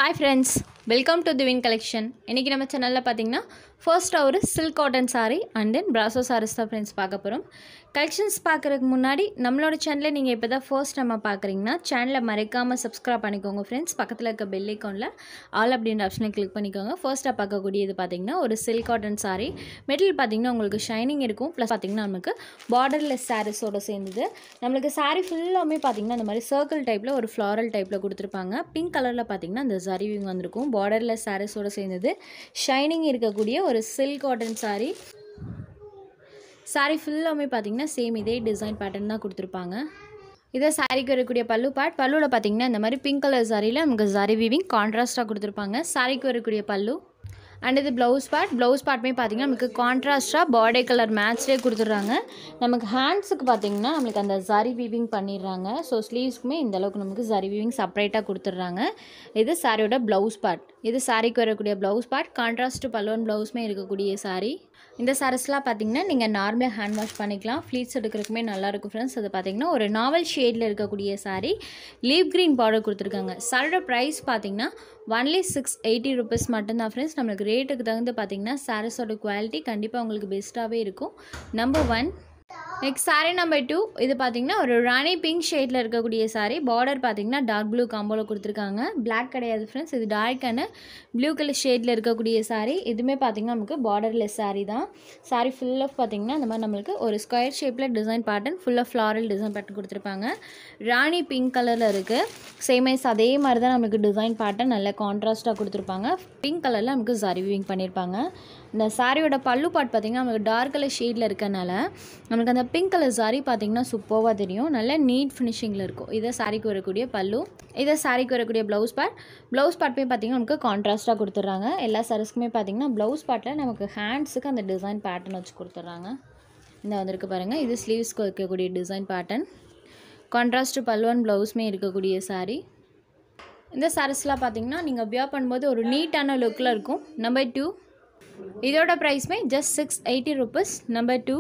hi friends welcome to Divin collection இன்றைக்கி நம்ம சேனலில் பார்த்தீங்கன்னா ஃபர்ஸ்ட் ஒரு silk cotton saree and then brasso sarees தான் ஃப்ரெண்ட்ஸ் பார்க்க போகிறோம் கலெக்ஷன்ஸ் பார்க்குறதுக்கு முன்னாடி நம்மளோட சேனலை நீங்கள் இப்போ தான் ஃபர்ஸ்ட் நம்ம பார்க்குறீங்கன்னா சேனலை மறக்காமல் சப்ஸ்கிரைப் பண்ணிக்கோங்க ஃப்ரெண்ட்ஸ் பக்கத்தில் இருக்க பெல் ஐக்கானில் ஆல் அப்படின்ற ஆப்ஷனை கிளிக் பண்ணிக்கோங்க ஃபர்ஸ்ட்டாக பார்க்கக்கூடியது பார்த்தீங்கன்னா ஒரு சில்க் காட்டன் saree மெட்டீரியல் பார்த்தீங்கன்னா உங்களுக்கு ஷைனிங் இருக்கும் ப்ளஸ் பார்த்தீங்கன்னா நமக்கு பார்டர்லெஸ் சாரீஸோட சேர்ந்தது நம்மளுக்கு saree ஃபுல்லாமே பார்த்தீங்கன்னா இந்த மாதிரி சர்க்கிள் டைப்பில் ஒரு ஃப்ளாரல் டைப்பில் கொடுத்துருப்பாங்க பிங்க் கலரில் பார்த்தீங்கன்னா இந்த ஜரிவிங் வந்திருக்கும் பார்டர்லெஸ் சாரீஸோட சேர்ந்தது ஷைனிங் இருக்கக்கூடிய ஒரு சில்க் காட்டன் saree saree ஃபுல்லாமே பார்த்தீங்கன்னா சேம் இதே டிசைன் பேட்டர்ன் தான் கொடுத்துருப்பாங்க இதை சாரிக்கு வரக்கூடிய பல்லு பார்ட் பல்லுவில் பார்த்தீங்கன்னா இந்த மாதிரி பிங்க் கலர் சாரியில் நமக்கு சாரி வீவிங் கான்ட்ராஸ்ட்டாக கொடுத்துருப்பாங்க சாரிக்கு வரக்கூடிய பல்லு அண்ட் இது ப்ளவுஸ் பார்ட் ப்ளவுஸ் பார்ட்டுமே பார்த்தீங்கன்னா நமக்கு கான்ட்ராஸ்ட்டாக பாடி கலர் மேட்ச்லேயே கொடுத்துட்றாங்க நமக்கு ஹேண்ட்ஸுக்கு பார்த்தீங்கன்னா நம்மளுக்கு அந்த ஜரி வீவிங் பண்ணிடுறாங்க ஸோ ஸ்லீவ்ஸ்க்குமே இந்த அளவுக்கு நமக்கு ஜரி வீவிங் செப்பரேட்டாக கொடுத்துட்றாங்க இது சாரியோட ப்ளவுஸ் பார்ட் இது சாரிக்கு வரக்கூடிய ப்ளவுஸ் பார்ட் கான்ட்ராஸ்ட் பல்லுவன் ப்ளவுஸுமே இருக்கக்கூடிய சாரி இந்த சாரீஸ்லாம் பார்த்தீங்கன்னா நீங்கள் நார்மலாக ஹேண்ட் வாஷ் பண்ணிக்கலாம் ஃப்ளீட்ஸ் எடுக்கிறதுக்குமே நல்லாயிருக்கும் ஃப்ரெண்ட்ஸ் அது பார்த்தீங்கன்னா ஒரு நாவல் ஷேடில் இருக்கக்கூடிய saree லீப் க்ரீன் பார்டர் கொடுத்துருக்காங்க சாரோட ப்ரைஸ் பார்த்தீங்கன்னா ஒன்லி சிக்ஸ் எயிட்டி ருபீஸ் மட்டும்தான் ஃப்ரெண்ட்ஸ் நம்மளுக்கு ரேட்டுக்கு தகுந்து பார்த்தீங்கன்னா சாரீஸோட குவாலிட்டி கண்டிப்பாக உங்களுக்கு பெஸ்ட்டாகவே இருக்கும் number one next saree number two இது பார்த்தீங்கன்னா ஒரு ராணி பிங்க் ஷேடில் இருக்கக்கூடிய saree பார்டர் பார்த்தீங்கன்னா டார்க் ப்ளூ காம்போவில் கொடுத்துருக்காங்க Black கிடையாது ஃப்ரெண்ட்ஸ் இது டார்க்கான ப்ளூ கலர் ஷேடில் இருக்கக்கூடிய saree இதுவுமே பார்த்தீங்கன்னா நமக்கு பார்டர்லெஸ் saree தான் saree ஃபுல் ஆஃப் பார்த்தீங்கன்னா இந்த மாதிரி நம்மளுக்கு ஒரு ஸ்கொயர் ஷேப்பில் டிசைன் பேட்டர்ன் ஃபுல்லாக ஃப்ளாரல் டிசைன் பேட்டர்ன் கொடுத்துருப்பாங்க ராணி பிங்க் கலரில் இருக்குது சேமைஸ் அதே மாதிரி தான் நமக்கு டிசைன் பேட்டர்ன் நல்ல கான்ட்ராஸ்ட்டாக கொடுத்துருப்பாங்க பிங்க் கலரில் நமக்கு சாரி வீவிங் பண்ணியிருப்பாங்க இந்த சாரியோட பல்லு பார்ட் பார்த்திங்கன்னா நமக்கு டார்க் கலர் ஷேடில் இருக்கனால நமக்கு அந்த பிங்க் கலர் சாரி பார்த்திங்கன்னா சூப்பராக தெரியும் நல்ல நீட் ஃபினிஷிங்கில் இருக்கும் இதை சாரிக்கு வரக்கூடிய பல்லு இதை சாரிக்கு வரக்கூடிய ப்ளவுஸ் பார்ட் ப்ளவுஸ் பார்ட்டுமே பார்த்திங்கன்னா நமக்கு கான்ட்ராஸ்ட்டாக கொடுத்துட்றாங்க எல்லா சாரீஸ்க்குமே பார்த்திங்கன்னா ப்ளவுஸ் பார்ட்டில் நமக்கு ஹேண்ட்ஸுக்கு அந்த டிசைன் பேட்டர்ன் வச்சு கொடுத்துட்றாங்க இந்த வந்திருக்கு பாருங்கள் இது ஸ்லீவ்ஸ்க்கு வைக்கக்கூடிய டிசைன் பேட்டர்ன் கான்ட்ராஸ்ட் பல்லுவன் ப்ளவுஸுமே இருக்கக்கூடிய saree இந்த சாரீஸ்லாம் பார்த்தீங்கன்னா நீங்கள் வியர் பண்ணும்போது ஒரு நீட்டான லுக்கில் இருக்கும் நம்பர் டூ இதோட ப்ரைஸ்மே just six eighty rupees number two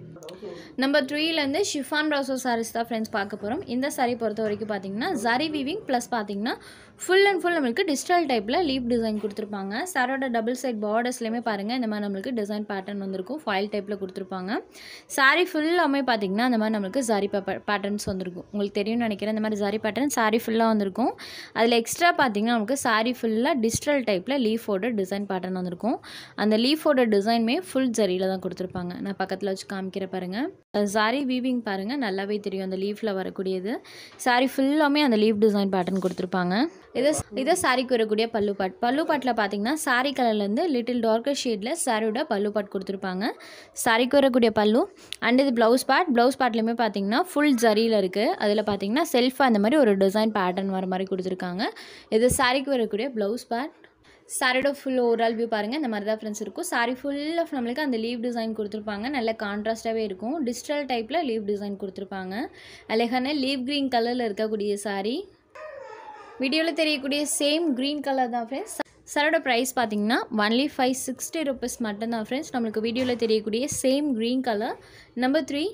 number த்ரீலேருந்து ஷிஃபான் ராசோ சாரீஸ் தான் ஃப்ரெண்ட்ஸ் பார்க்க போகிறோம் இந்த saree பொறுத்த வரைக்கும் பார்த்தீங்கன்னா ஜரி வீவிங் ப்ளஸ் பார்த்தீங்கன்னா ஃபுல் அண்ட் ஃபுல் நம்மளுக்கு டிஜிட்டல் டைப்பில் லீப் டிசைன் கொடுத்துருப்பாங்க சாரோட டபுள் சைட் பார்டர்ஸ்லையுமே பாருங்கள் இந்த மாதிரி நம்மளுக்கு டிசைன் பேட்டர்ன் வந்திருக்கும் ஃபைல் டைப்பில் கொடுத்துருப்பாங்க saree ஃபுல்லாமே பார்த்தீங்கன்னா அந்த மாதிரி நம்மளுக்கு ஜரி பேட்டர்ன்ஸ் வந்திருக்கும் உங்களுக்கு தெரியும்னு நினைக்கிறேன் இந்த மாதிரி ஜரி பேட்டர்ன் saree ஃபுல்லாக வந்திருக்கும் அதில் எக்ஸ்ட்ரா பார்த்தீங்கன்னா நமக்கு saree ஃபுல்லாக டிஜிட்டல் டைப்பில் லீஃபோட டிசைன் பேட்டர்ன் வந்திருக்கும் அந்த லீஃபோட டிசைனுமே ஃபுல் ஜரியில் தான் கொடுத்துருப்பாங்க நான் பக்கத்தில் வச்சு காமிக்கிற பாருங்கள் சாரி வீவிங் பாருங்கள் நல்லாவே தெரியும் அந்த லீஃபில் வரக்கூடியது saree ஃபுல்லாமே அந்த லீஃப் டிசைன் பேட்டர்ன் கொடுத்துருப்பாங்க இதை இதை சாரிக்கு வரக்கூடிய பல்லு பாட் பல்லு பாட்டில் பார்த்தீங்கன்னா சாரி கலர்லேருந்து லிட்டில் டார்க்கர் ஷேடில் சாரியோட பல்லு பாட் கொடுத்துருப்பாங்க சாரிக்கு வரக்கூடிய பல்லு அண்ட் இது ப்ளவுஸ் பார்ட் ப்ளவுஸ் பார்ட்லேயுமே பார்த்தீங்கன்னா ஃபுல் ஜரியில் இருக்குது அதில் பார்த்தீங்கன்னா செல்ஃபாக அந்த மாதிரி ஒரு டிசைன் பேட்டர்ன் வர மாதிரி கொடுத்துருக்காங்க இது சாரிக்கு வரக்கூடிய ப்ளவுஸ் பார்ட் சாரியோட ஃபுல் ஓவரால் வியூ பாருங்கள் இந்த மாதிரி தான் ஃப்ரெண்ட்ஸ் இருக்கும் சாரி ஃபுல் ஆஃப் நம்மளுக்கு அந்த லீவ் டிசைன் கொடுத்துருப்பாங்க நல்ல கான்ட்ராஸ்ட்டாகவே இருக்கும் டிஜிட்டல் டைப்பில் லீவ் டிசைன் கொடுத்துருப்பாங்க அழகான லீவ் க்ரீன் கலரில் இருக்கக்கூடிய சாரி வீடியோவில் தெரியக்கூடிய சேம் க்ரீன் கலர் தான் ஃப்ரெண்ட்ஸ் சாரோட ப்ரைஸ் பார்த்தீங்கன்னா ஒன்லி ஃபைவ் சிக்ஸ்டி ருபீஸ் மட்டும்தான் ஃப்ரெண்ட்ஸ் நம்மளுக்கு வீடியோவில் தெரியக்கூடிய same green colour number three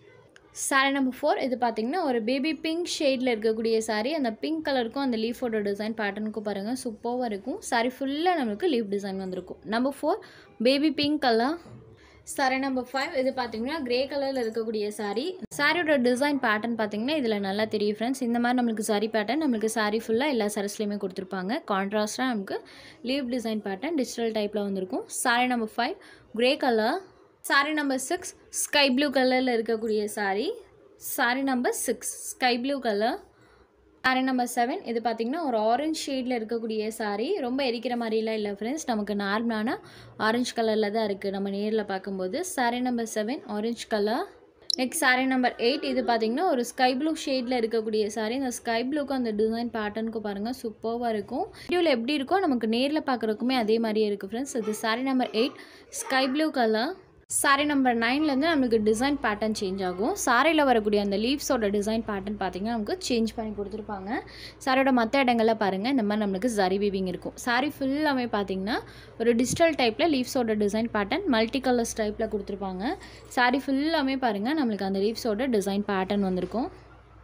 sari number four இது பார்த்தீங்கன்னா ஒரு பேபி பிங்க் ஷேடில் இருக்கக்கூடிய சாரி அந்த பிங்க் கலருக்கும் அந்த லீஃபோட டிசைன் பேட்டர்னுக்கும் பாருங்கள் சூப்பராக இருக்கும் சாரி ஃபுல்லாக நம்மளுக்கு லீஃப் டிசைன் வந்திருக்கும் number four baby pink colour sari number five இது பார்த்தீங்கன்னா கிரே கலரில் இருக்கக்கூடிய சாரி சாரியோட டிசைன் பேட்டர்ன் பார்த்தீங்கன்னா இதில் நல்லா தெரியும் ஃப்ரெண்ட்ஸ் இந்த மாதிரி நம்மளுக்கு சாரி பேட்டர்ன் நம்மளுக்கு சாரி ஃபுல்லாக எல்லா சாரீஸ்லையுமே கொடுத்துருப்பாங்க கான்ட்ராஸ்ட்டாக நமக்கு லீவ் டிசைன் பேட்டர்ன் டிஜிட்டல் டைப்பில் வந்திருக்கும் sari number five grey colour sari number six sky blue கலரில் இருக்கக்கூடிய sari sari number six sky blue colour sari number seven இது பார்த்திங்கன்னா ஒரு ஆரஞ்ச் ஷேடில் இருக்கக்கூடிய சாரி ரொம்ப எரிக்கிற மாதிரிலாம் இல்லை ஃப்ரெண்ட்ஸ் நமக்கு நார்மலான ஆரஞ்சு கலரில் தான் இருக்குது நம்ம நேரில் பார்க்கும்போது sari number seven orange colour next sari number eight இது பார்த்தீங்கன்னா ஒரு ஸ்கை ப்ளூ ஷேடில் இருக்கக்கூடிய சாரி இந்த ஸ்கை ப்ளூக்கும் அந்த டிசைன் பேட்டர்னுக்கும் பாருங்கள் சூப்பராக இருக்கும் வீடியோவில் எப்படி இருக்கோ நமக்கு நேரில் பார்க்குறதுக்குமே அதே மாதிரியே இருக்குது ஃப்ரெண்ட்ஸ் இது sari number eight sky blue colour sari number நைன்லேருந்து நம்மளுக்கு டிசைன் பேட்டர்ன் சேஞ்ச் ஆகும் சாரியில் வரக்கூடிய அந்த லீவ்ஸோட டிசைன் பேட்டர்ன் பார்த்திங்கன்னா நமக்கு சேஞ்ச் பண்ணி கொடுத்துருப்பாங்க சாரியோட மற்ற இடங்களில் பாருங்கள் இந்த மாதிரி நம்மளுக்கு ஜரி வீவிங் இருக்கும் சாரி ஃபுல்லாமே பார்த்திங்கன்னா ஒரு டிஜிட்டல் டைப்பில் லீவ்ஸோட டிசைன் பேட்டர்ன் மல்டி கலர்ஸ் டைப்பில் கொடுத்துருப்பாங்க சாரி ஃபுல்லாமே பாருங்கள் நம்மளுக்கு அந்த லீவ்ஸோட டிசைன் பேட்டர்ன் வந்திருக்கும்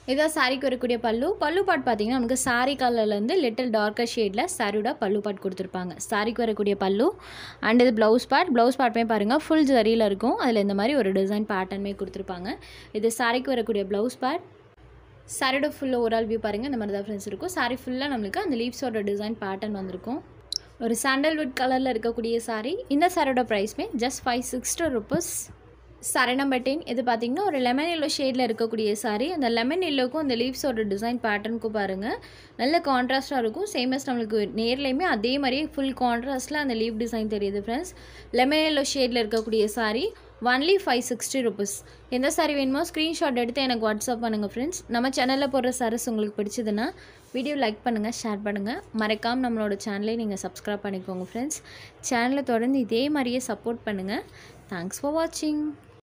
இதான் சாரிக்கு வரக்கூடிய பல்லு பல்லு பாட் பார்த்தீங்கன்னா நமக்கு சாரி கலர்லேருந்து லிட்டில் டார்க்கர் ஷேடில் சாரியோட பல்லு பாட் கொடுத்துருப்பாங்க சாரிக்கு வரக்கூடிய பல்லு அண்ட் இது ப்ளவுஸ் பார்ட் ப்ளவுஸ் பார்ட்டுமே பாருங்கள் ஃபுல் ஜரியில் இருக்கும் அதில் இந்த மாதிரி ஒரு டிசைன் பேட்டர்னுமே கொடுத்துருப்பாங்க இது சாரிக்கு வரக்கூடிய ப்ளவுஸ் பார்ட் சாரியோட ஃபுல்லாக ஓவரால் வியூ பாருங்கள் இந்த மாதிரி தான் ஃப்ரெண்ட்ஸ் இருக்கும் சாரி ஃபுல்லாக நம்மளுக்கு அந்த லீவ்ஸோட டிசைன் பேட்டர்ன் வந்திருக்கும் ஒரு சாண்டல்வுட் கலரில் இருக்கக்கூடிய சாரி இந்த சாரியோட ப்ரைஸ்மே just five sixty rupees sari number ten இது பார்த்தீங்கன்னா ஒரு லெமன் எல்லோ ஷேடில் இருக்கக்கூடிய சாரி அந்த லெமன் எல்லோக்கும் அந்த லீவ்ஸோட டிசைன் பேட்டர்னுக்கும் பாருங்கள் நல்ல கான்ட்ராஸ்ட்டாக இருக்கும் சேமஸ் நம்மளுக்கு நேர்லேயுமே அதே மாதிரியே ஃபுல் கான்ட்ராஸ்ட்டில் அந்த லீவ் டிசைன் தெரியுது ஃப்ரெண்ட்ஸ் லெமன் எல்லோ ஷேடில் இருக்கக்கூடிய sari only five sixty rupees எந்த சாரி வேணுமோ ஸ்க்ரீன்ஷாட் எடுத்து எனக்கு வாட்ஸ்அப் பண்ணுங்கள் ஃப்ரெண்ட்ஸ் நம்ம சேனலில் போடுற சாரீஸ் உங்களுக்கு பிடிச்சதுன்னா வீடியோ லைக் பண்ணுங்கள் ஷேர் பண்ணுங்கள் மறக்காமல் நம்மளோட சேனலை நீங்கள் சப்ஸ்கிரைப் பண்ணிக்கோங்க ஃப்ரெண்ட்ஸ் சேனலை தொடர்ந்து இதே மாதிரியே சப்போர்ட் பண்ணுங்கள் தேங்க்ஸ் ஃபார் வாட்சிங்